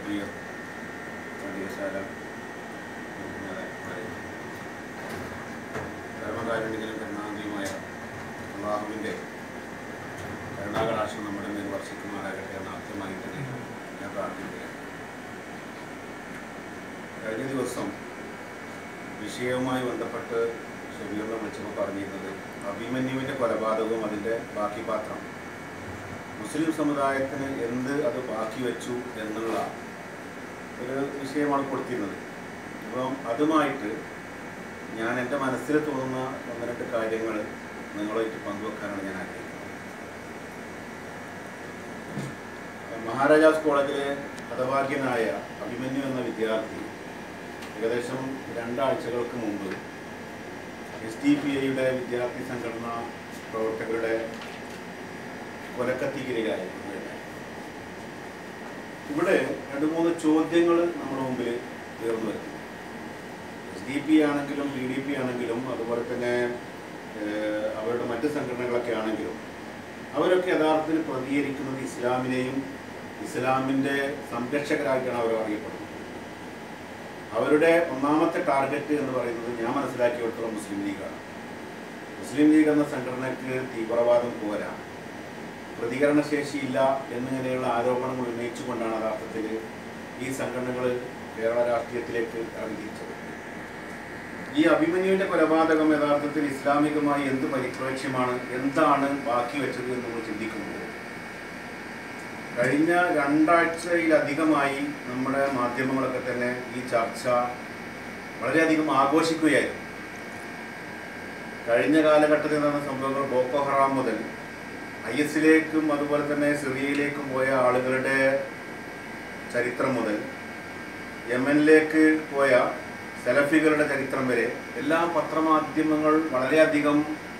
ഷബീർ പണ്ഡിതശാല കർമ്മകാരുണ്യത്തിലും കരുണാന്തിയുമായ അള്ളാഹുവിൻ്റെ കരുണാകടാക്ഷം നമ്മുടെ മേൽ വർഷിക്കുമാറാകട്ടെ എന്ന് ആദ്യമായി തന്നെ ഞാൻ പ്രാർത്ഥിക്കുകയാണ് കഴിഞ്ഞ ദിവസം വിഷയവുമായി ബന്ധപ്പെട്ട് ഷബീറിനെ വിളിച്ചപ്പോൾ പറഞ്ഞിരുന്നത് അഭിമന്യുവിൻ്റെ കൊലപാതകവും അതിൻ്റെ ബാക്കി പാത്രം മുസ്ലിം സമുദായത്തിന് എന്ത് അത് ബാക്കി വെച്ചു എന്നുള്ള ഒരു വിഷയമാണ് കൊടുത്തിരുന്നത് അപ്പം അതുമായിട്ട് ഞാൻ എൻ്റെ മനസ്സിൽ തോന്നുന്ന ഒന്ന് രണ്ട് കാര്യങ്ങൾ നിങ്ങളുമായിട്ട് പങ്കുവെക്കാനാണ് ഞാൻ ആഗ്രഹിക്കുന്നത് മഹാരാജാസ് കോളേജിലെ ഹതഭാഗ്യനായ അഭിമന്യു എന്ന വിദ്യാർത്ഥി ഏകദേശം രണ്ടാഴ്ചകൾക്ക് മുമ്പ് എസ് ഡി പി ഐയുടെ വിദ്യാർത്ഥി സംഘടനാ പ്രവർത്തകരുടെ കൊലക്കത്തിക്കിരയായിരുന്നു ഇവിടെ രണ്ട് മൂന്ന് ചോദ്യങ്ങൾ നമ്മുടെ മുമ്പിൽ തീർന്നു വരുന്നു എസ് ഡി പി ആണെങ്കിലും പി ഡി പി ആണെങ്കിലും അതുപോലെ തന്നെ ഏഹ്, അവരുടെ മറ്റ് സംഘടനകളൊക്കെ ആണെങ്കിലും അവരൊക്കെ യഥാർത്ഥത്തിൽ പ്രതികരിക്കുന്നത് ഇസ്ലാമിനെയും ഇസ്ലാമിൻ്റെ സംരക്ഷകരായിട്ടാണ് അവർ അറിയപ്പെടുന്നത് അവരുടെ ഒന്നാമത്തെ ടാർഗറ്റ് എന്ന് പറയുന്നത് ഞാൻ മനസ്സിലാക്കിയെടുത്തോളം മുസ്ലിം ലീഗാണ് മുസ്ലിം ലീഗ് എന്ന സംഘടനയ്ക്ക് തീവ്രവാദം പോരാ പ്രതികരണശേഷിയില്ല എന്നിങ്ങനെയുള്ള ആരോപണങ്ങൾ ഉന്നയിച്ചുകൊണ്ടാണ് യഥാർത്ഥത്തിൽ ഈ സംഘടനകൾ കേരള രാഷ്ട്രീയത്തിലേക്ക് ഇറങ്ങിത്തിരിച്ചത് ഈ അഭിമന്യുവിന്റെ കൊലപാതകം യഥാർത്ഥത്തിൽ ഇസ്ലാമികമായി എന്ത് പരിപ്രേക്ഷ്യമാണ് എന്താണ് ബാക്കി വെച്ചത് എന്ന് നമ്മൾ ചിന്തിക്കുമ്പോൾ കഴിഞ്ഞ രണ്ടാഴ്ചയിലധികമായി നമ്മുടെ മാധ്യമങ്ങളൊക്കെ തന്നെ ഈ ചർച്ച വളരെയധികം ആഘോഷിക്കുകയായിരുന്നു കഴിഞ്ഞ കാലഘട്ടത്തിൽ നടന്ന സംഭവങ്ങൾ ബോക്കോ ഹറാം മുതൽ ഐ എസിലേക്കും അതുപോലെ തന്നെ സിറിയയിലേക്കും പോയ ആളുകളുടെ ചരിത്രം മുതൽ യമനിലേക്ക് പോയ സെലഫികളുടെ ചരിത്രം വരെ എല്ലാ പത്രമാധ്യമങ്ങൾ വളരെയധികം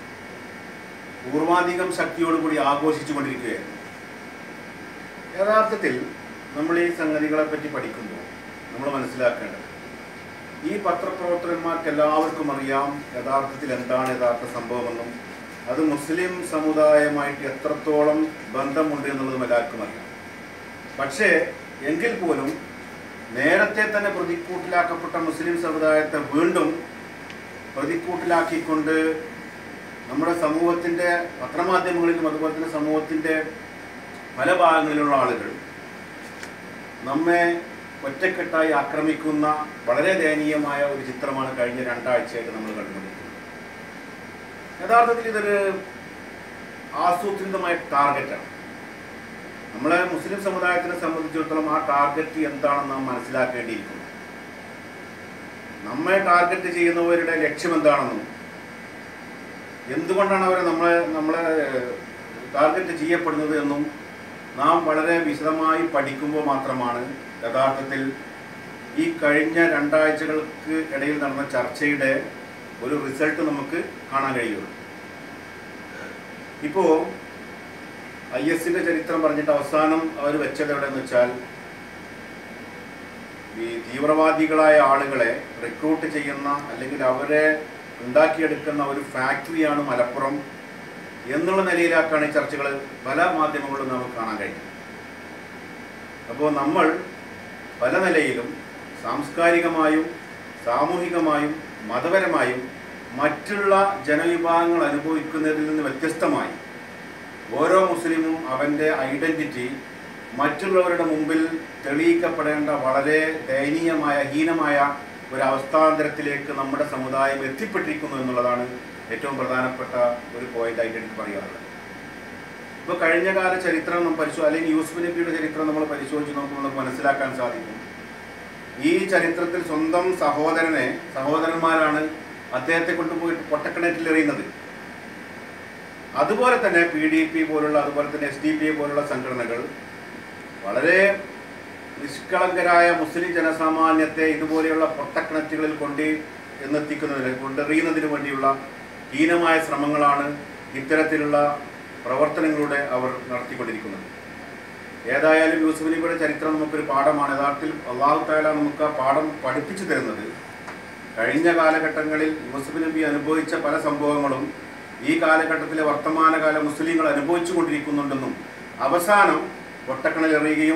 പൂർവാധികം ശക്തിയോടുകൂടി ആഘോഷിച്ചു കൊണ്ടിരിക്കുകയായിരുന്നു യഥാർത്ഥത്തിൽ നമ്മൾ ഈ സംഗതികളെ പറ്റി പഠിക്കുമ്പോൾ നമ്മൾ മനസ്സിലാക്കേണ്ടത് ഈ പത്രപ്രവർത്തകന്മാർക്ക് എല്ലാവർക്കും അറിയാം യഥാർത്ഥത്തിൽ എന്താണ് യഥാർത്ഥ സംഭവമെന്നും അത് മുസ്ലിം സമുദായമായിട്ട് എത്രത്തോളം ബന്ധമുണ്ട് എന്നുള്ളതും എല്ലാവർക്കും അറിയാം പക്ഷേ എങ്കിൽ പോലും നേരത്തെ തന്നെ പ്രതിക്കൂട്ടിലാക്കപ്പെട്ട മുസ്ലിം സമുദായത്തെ വീണ്ടും പ്രതിക്കൂട്ടിലാക്കിക്കൊണ്ട് നമ്മുടെ സമൂഹത്തിൻ്റെ പത്രമാധ്യമങ്ങളിലും അതുപോലെ തന്നെ സമൂഹത്തിൻ്റെ പല ഭാഗങ്ങളിലുള്ള ആളുകൾ നമ്മെ ഒറ്റക്കെട്ടായി ആക്രമിക്കുന്ന വളരെ ദയനീയമായ ഒരു ചിത്രമാണ് കഴിഞ്ഞ രണ്ടാഴ്ചയായിട്ട് നമ്മൾ കണ്ടുകൊണ്ടിരിക്കുന്നത് യഥാർത്ഥത്തിൽ ഇതൊരു ആസൂത്രിതമായ ടാർഗറ്റാണ് നമ്മളെ മുസ്ലിം സമുദായത്തിനെ സംബന്ധിച്ചിടത്തോളം ആ ടാർഗറ്റ് എന്താണെന്ന് നാം മനസ്സിലാക്കേണ്ടിയിരിക്കുന്നു നമ്മെ ടാർഗറ്റ് ചെയ്യുന്നവരുടെ ലക്ഷ്യം എന്താണെന്നും എന്തുകൊണ്ടാണ് അവരെ നമ്മളെ നമ്മളെ ടാർഗറ്റ് ചെയ്യപ്പെടുന്നത് എന്നും നാം വളരെ വിശദമായി പഠിക്കുമ്പോൾ മാത്രമാണ് യഥാർത്ഥത്തിൽ ഈ കഴിഞ്ഞ രണ്ടാഴ്ചകൾക്ക് ഇടയിൽ നടന്ന ചർച്ചയുടെ ഒരു റിസൾട്ട് നമുക്ക് കാണാൻ കഴിയുള്ളൂ ഇപ്പോൾ ഐ എസിന്റെ ചരിത്രം പറഞ്ഞിട്ട് അവസാനം അവർ വെച്ചത് എവിടെയെന്ന് വെച്ചാൽ ഈ തീവ്രവാദികളായ ആളുകളെ റിക്രൂട്ട് ചെയ്യുന്ന അല്ലെങ്കിൽ അവരെ ഉണ്ടാക്കിയെടുക്കുന്ന ഒരു ഫാക്ടറിയാണ് മലപ്പുറം എന്നുള്ള നിലയിലാക്കാണ് ഈ ചർച്ചകൾ പല മാധ്യമങ്ങളിലും നമുക്ക് കാണാൻ കഴിയും അപ്പോൾ നമ്മൾ പല നിലയിലും സാംസ്കാരികമായും സാമൂഹികമായും മതപരമായും മറ്റുള്ള ജനവിഭാഗങ്ങൾ അനുഭവിക്കുന്നതിൽ നിന്ന് വ്യത്യസ്തമായി ഓരോ മുസ്ലിമും അവൻ്റെ ഐഡൻറ്റിറ്റി മറ്റുള്ളവരുടെ മുമ്പിൽ തെളിയിക്കപ്പെടേണ്ട വളരെ ദയനീയമായ ഹീനമായ ഒരു അവസ്ഥാന്തരത്തിലേക്ക് നമ്മുടെ സമുദായം എത്തിപ്പെട്ടിരിക്കുന്നു എന്നുള്ളതാണ് ഏറ്റവും പ്രധാനപ്പെട്ട ഒരു പോയിന്റ് ആയിട്ട് എനിക്ക് പറയാനുള്ളത് ഇപ്പോൾ കഴിഞ്ഞ കാല ചരിത്രം നമ്മൾ പരിശോ അല്ലെങ്കിൽ യൂസുഫ് നബിയുടെ ചരിത്രം നമ്മൾ പരിശോധിച്ച് നോക്കുമ്പോൾ നമുക്ക് മനസ്സിലാക്കാൻ സാധിക്കും ഈ ചരിത്രത്തിൽ സ്വന്തം സഹോദരനെ സഹോദരന്മാരാണ് അദ്ദേഹത്തെ കൊണ്ടുപോയിട്ട് പൊട്ടക്കിണറ്റിൽ എറിയുന്നത് അതുപോലെ തന്നെ പി ഡി പി പോലുള്ള അതുപോലെ തന്നെ എസ് ഡി പി പോലുള്ള സംഘടനകൾ വളരെ നിഷ്കളങ്കരായ മുസ്ലിം ജനസാമാന്യത്തെ ഇതുപോലെയുള്ള പൊട്ടക്കിണറ്റുകളിൽ കൊണ്ട് എന്നെത്തിക്കുന്നതിന് കൊണ്ടെറിയുന്നതിന് വേണ്ടിയുള്ള ഹീനമായ ശ്രമങ്ങളാണ് ഇത്തരത്തിലുള്ള പ്രവർത്തനങ്ങളുടെ അവർ നടത്തിക്കൊണ്ടിരിക്കുന്നത് ഏതായാലും യൂസുഫ് നബിയുടെ ചരിത്രം നമുക്കൊരു പാഠമാണ് യഥാർത്ഥത്തിൽ അള്ളാഹു താല നമുക്ക് ആ പാഠം പഠിപ്പിച്ചു തരുന്നത് കഴിഞ്ഞ കാലഘട്ടങ്ങളിൽ യൂസുഫ് നബി അനുഭവിച്ച പല സംഭവങ്ങളും ഈ കാലഘട്ടത്തിലെ വർത്തമാനകാല മുസ്ലിങ്ങൾ അനുഭവിച്ചു കൊണ്ടിരിക്കുന്നുണ്ടെന്നും അവസാനം ഒട്ടക്കണൽ എറിയുകയും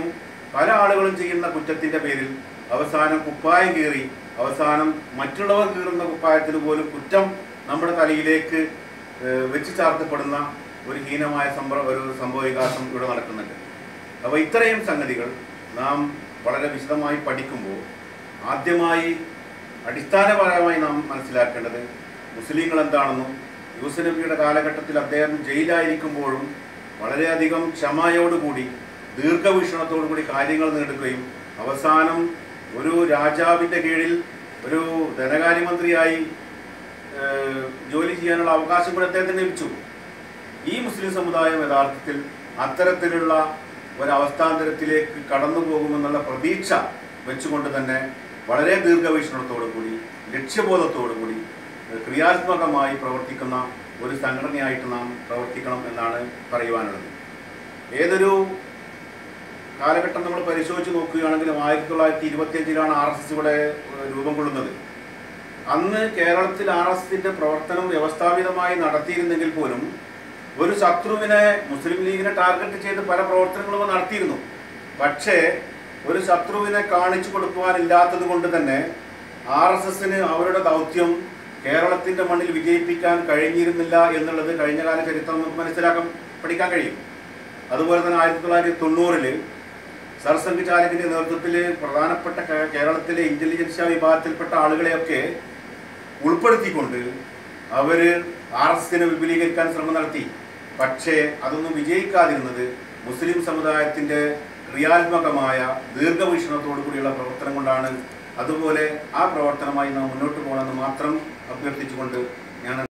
പല ആളുകളും ചെയ്യുന്ന കുറ്റത്തിന്റെ പേരിൽ അവസാനം കുപ്പായം കീറി അവസാനം മറ്റുള്ളവർ കീറുന്ന കുപ്പായത്തിന് പോലും കുറ്റം നമ്മുടെ തലയിലേക്ക് ഏഹ്, വെച്ച് ചാർത്തപ്പെടുന്ന ഒരു ഹീനമായ സംഭവ ഒരു സംഭവ വികാസം ഇവിടെ നടക്കുന്നുണ്ട് അപ്പോൾ ഇത്രയും സംഗതികൾ നാം വളരെ വിശദമായി പഠിക്കുമ്പോൾ ആദ്യമായി അടിസ്ഥാനപരമായി നാം മനസ്സിലാക്കേണ്ടത് മുസ്ലിങ്ങൾ എന്താണെന്നും യൂസുഫ് നബിയുടെ കാലഘട്ടത്തിൽ അദ്ദേഹം ജയിലായിരിക്കുമ്പോഴും വളരെയധികം ക്ഷമയോടുകൂടി ദീർഘവീക്ഷണത്തോടുകൂടി കാര്യങ്ങൾ നേടുകയും അവസാനം ഒരു രാജാവിൻ്റെ കീഴിൽ ഒരു ധനകാര്യമന്ത്രിയായി ഏഹ്, ജോലി ചെയ്യാനുള്ള അവകാശം കൂടി അദ്ദേഹത്തിന് ലഭിച്ചു ഈ മുസ്ലിം സമുദായം യഥാർത്ഥത്തിൽ അത്തരത്തിലുള്ള ഒരവസ്ഥാന്തരത്തിലേക്ക് കടന്നു പോകുമെന്നുള്ള പ്രതീക്ഷ വെച്ചുകൊണ്ട് തന്നെ വളരെ ദീർഘവീക്ഷണത്തോടു കൂടി ലക്ഷ്യബോധത്തോടു കൂടി ഏഹ്, ക്രിയാത്മകമായി പ്രവർത്തിക്കുന്ന ഒരു സംഘടനയായിട്ട് നാം പ്രവർത്തിക്കണം എന്നാണ് പറയുവാനുള്ളത് ഏതൊരു കാലഘട്ടം നമ്മൾ പരിശോധിച്ച് നോക്കുകയാണെങ്കിലും ആയിരത്തി തൊള്ളായിരത്തി ഇരുപത്തിയഞ്ചിലാണ് ആർ എസ് എസ് ഇവിടെ ഏഹ്, രൂപം കൊള്ളുന്നത് അന്ന് കേരളത്തിൽ ആർ എസ് എസിന്റെ പ്രവർത്തനം വ്യവസ്ഥാപിതമായി നടത്തിയിരുന്നെങ്കിൽ പോലും ഒരു ശത്രുവിനെ മുസ്ലിം ലീഗിനെ ടാർഗറ്റ് ചെയ്ത് പല പ്രവർത്തനങ്ങളും നടത്തിയിരുന്നു പക്ഷേ ഒരു ശത്രുവിനെ കാണിച്ചു കൊടുക്കുവാനില്ലാത്തത് കൊണ്ട് തന്നെ ആർ എസ് എസിന് അവരുടെ ദൗത്യം കേരളത്തിന്റെ മണ്ണിൽ വിജയിപ്പിക്കാൻ കഴിഞ്ഞിരുന്നില്ല എന്നുള്ളത് കഴിഞ്ഞ കാല ചരിത്രം നമുക്ക് മനസ്സിലാക്കാൻ പഠിക്കാൻ കഴിയും അതുപോലെ തന്നെ ആയിരത്തി തൊള്ളായിരത്തി തൊണ്ണൂറില് സർസംഘ് ചാലകിന്റെ നേതൃത്വത്തിൽ പ്രധാനപ്പെട്ട കേ- കേരളത്തിലെ ഇന്റലിജൻസ് വിഭാഗത്തിൽപ്പെട്ട ആളുകളെയൊക്കെ ഉൾപ്പെടുത്തിക്കൊണ്ട് അവര് ആർ എസ് എസിനെ വിപുലീകരിക്കാൻ ശ്രമം നടത്തി പക്ഷേ അതൊന്നും വിജയിക്കാതിരുന്നത് മുസ്ലിം സമുദായത്തിന്റെ ക്രിയാത്മകമായ ദീർഘവീക്ഷണത്തോടു കൂടിയുള്ള പ്രവർത്തനം കൊണ്ടാണ് അതുപോലെ ആ പ്രവർത്തനമായി നാം മുന്നോട്ട് പോകണമെന്ന് മാത്രം അഭ്യർത്ഥിച്ചുകൊണ്ട് ഞാൻ